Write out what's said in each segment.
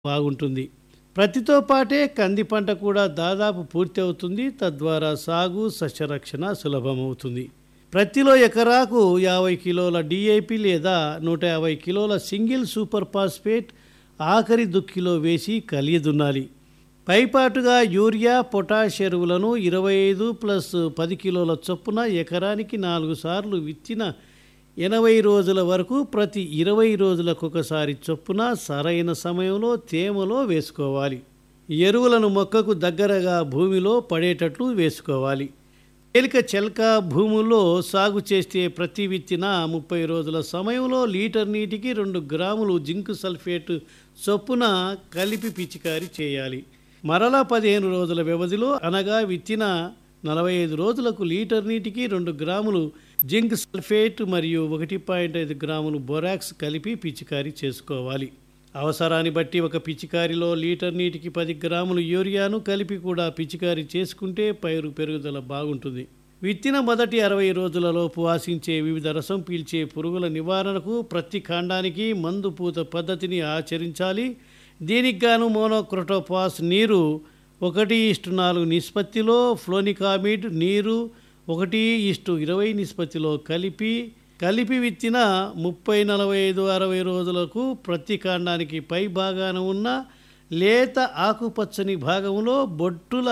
బాగుంటుంది ప్రతితో పాటే కంది పంట కూడా దాదాపు పూర్తి అవుతుంది తద్వారా సాగు సస్యరక్షణ సులభమవుతుంది ప్రతిలో ఎకరాకు యాభై కిలోల డిఐపి లేదా నూట యాభై కిలోల సింగిల్ సూపర్ ఫాస్ఫేట్ ఆఖరి దుక్కిలో వేసి కలియదున్నాలి పైపాటుగా యూరియా పొటాష్ ఎరువులను ఇరవై ఐదు ప్లస్ పది కిలోల చొప్పున ఎకరానికి నాలుగు సార్లు విత్తిన ఎనభై రోజుల వరకు ప్రతి ఇరవై రోజులకు ఒకసారి చొప్పున సరైన సమయంలో తేమలో వేసుకోవాలి ఎరువులను మొక్కకు దగ్గరగా భూమిలో పడేటట్లు వేసుకోవాలి తేలిక చెల్క భూముల్లో సాగు చేస్తే ప్రతి విత్తిన ముప్పై రోజుల సమయంలో లీటర్ నీటికి రెండు గ్రాములు జింక్ సల్ఫేట్ చొప్పున కలిపి పిచికారీ చేయాలి మరలా పదిహేను రోజుల వ్యవధిలో అనగా విత్తిన నలభై ఐదు రోజులకు లీటర్ నీటికి రెండు గ్రాములు జింక్ సల్ఫేట్ మరియు ఒకటి పాయింట్ ఐదు గ్రాములు బొరాక్స్ కలిపి పిచికారీ చేసుకోవాలి అవసరాన్ని బట్టి ఒక పిచికారిలో లీటర్ నీటికి పది గ్రాములు యూరియాను కలిపి కూడా పిచికారీ చేసుకుంటే పైరు పెరుగుదల బాగుంటుంది విత్తిన మొదటి అరవై రోజులలోపు ఆశించే వివిధ రసం పీల్చే పురుగుల నివారణకు ప్రతి కాండానికి మందు పూత పద్ధతిని ఆచరించాలి దీనికి గాను మోనోక్రోటోపాస్ నీరు ఒకటి ఇష్టు నాలుగు నిష్పత్తిలో ఫ్లోనికామిడ్ నీరు ఒకటి ఇష్టు ఇరవై నిష్పత్తిలో కలిపి కలిపి విత్తిన ముప్పై నలభై ఐదు అరవై రోజులకు ప్రతి కాండానికి పై భాగాన ఉన్న లేత ఆకుపచ్చని భాగంలో బొట్టుల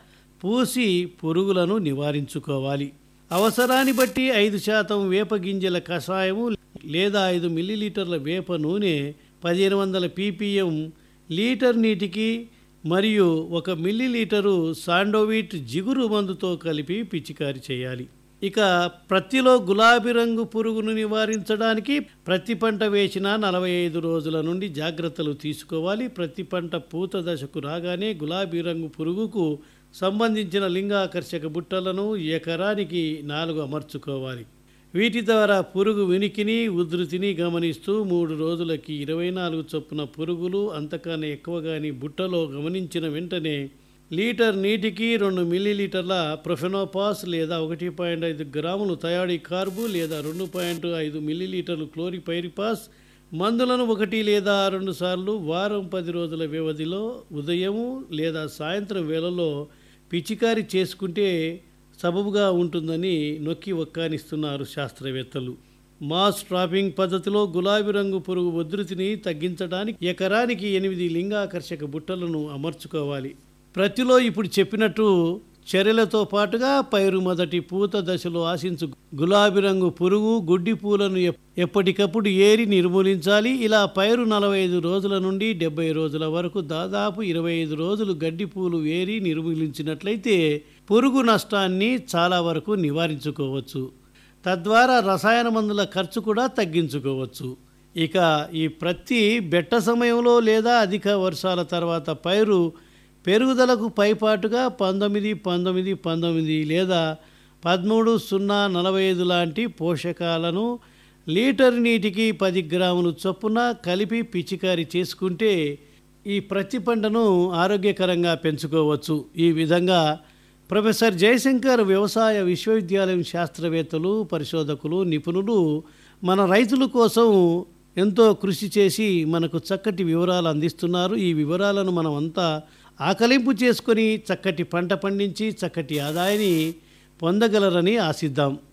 పూసి పురుగులను నివారించుకోవాలి అవసరాన్ని బట్టి ఐదు శాతం వేప గింజల కషాయము లేదా ఐదు మిల్లీలీటర్ల వేప నూనె పదిహేను వందల పీపీఎం లీటర్ నీటికి మరియు ఒక మిల్లీలీటరు సాండోవిట్ జిగురు మందుతో కలిపి పిచికారి చేయాలి ఇక ప్రత్తిలో గులాబీ రంగు పురుగును నివారించడానికి ప్రతి పంట వేసిన నలభై ఐదు రోజుల నుండి జాగ్రత్తలు తీసుకోవాలి ప్రతి పంట పూత దశకు రాగానే గులాబీ రంగు పురుగుకు సంబంధించిన లింగాకర్షక బుట్టలను ఎకరానికి నాలుగు అమర్చుకోవాలి వీటి ద్వారా పురుగు వినికిని ఉధృతిని గమనిస్తూ మూడు రోజులకి ఇరవై నాలుగు చొప్పున పురుగులు అంతకన్నా ఎక్కువగాని బుట్టలో గమనించిన వెంటనే లీటర్ నీటికి రెండు మిల్లీలీటర్ల ప్రొఫెనోపాస్ లేదా ఒకటి పాయింట్ ఐదు గ్రాములు తయారీ కార్బు లేదా రెండు పాయింట్ ఐదు మిల్లీలీటర్లు క్లోరిపైరిపాస్ మందులను ఒకటి లేదా రెండు సార్లు వారం పది రోజుల వ్యవధిలో ఉదయము లేదా సాయంత్రం వేళలో పిచికారి చేసుకుంటే సబబుగా ఉంటుందని నొక్కి ఒక్కానిస్తున్నారు శాస్త్రవేత్తలు మాస్ ట్రాపింగ్ పద్ధతిలో గులాబీ రంగు పురుగు ఉధృతిని తగ్గించడానికి ఎకరానికి ఎనిమిది లింగాకర్షక బుట్టలను అమర్చుకోవాలి ప్రతిలో ఇప్పుడు చెప్పినట్టు చర్యలతో పాటుగా పైరు మొదటి పూత దశలో ఆశించు గులాబీ రంగు పురుగు గుడ్డి పూలను ఎప్- ఎప్పటికప్పుడు ఏరి నిర్మూలించాలి ఇలా పైరు నలభై ఐదు రోజుల నుండి డెబ్బై రోజుల వరకు దాదాపు ఇరవై ఐదు రోజులు గడ్డి పూలు ఏరి నిర్మూలించినట్లయితే పురుగు నష్టాన్ని చాలా వరకు నివారించుకోవచ్చు తద్వారా రసాయన మందుల ఖర్చు కూడా తగ్గించుకోవచ్చు ఇక ఈ ప్రతి బెట్ట సమయంలో లేదా అధిక వర్షాల తర్వాత పైరు పెరుగుదలకు పైపాటుగా పంతొమ్మిది పంతొమ్మిది పంతొమ్మిది లేదా పదమూడు సున్నా నలభై ఐదు లాంటి పోషకాలను లీటర్ నీటికి పది గ్రాములు చొప్పున కలిపి పిచికారీ చేసుకుంటే ఈ ప్రతి పంటను ఆరోగ్యకరంగా పెంచుకోవచ్చు ఈ విధంగా ప్రొఫెసర్ జయశంకర్ వ్యవసాయ విశ్వవిద్యాలయం శాస్త్రవేత్తలు పరిశోధకులు నిపుణులు మన రైతుల కోసం ఎంతో కృషి చేసి మనకు చక్కటి వివరాలు అందిస్తున్నారు ఈ వివరాలను మనం అంతా ఆకలింపు చేసుకొని చక్కటి పంట పండించి చక్కటి ఆదాయాన్ని పొందగలరని ఆశిద్దాం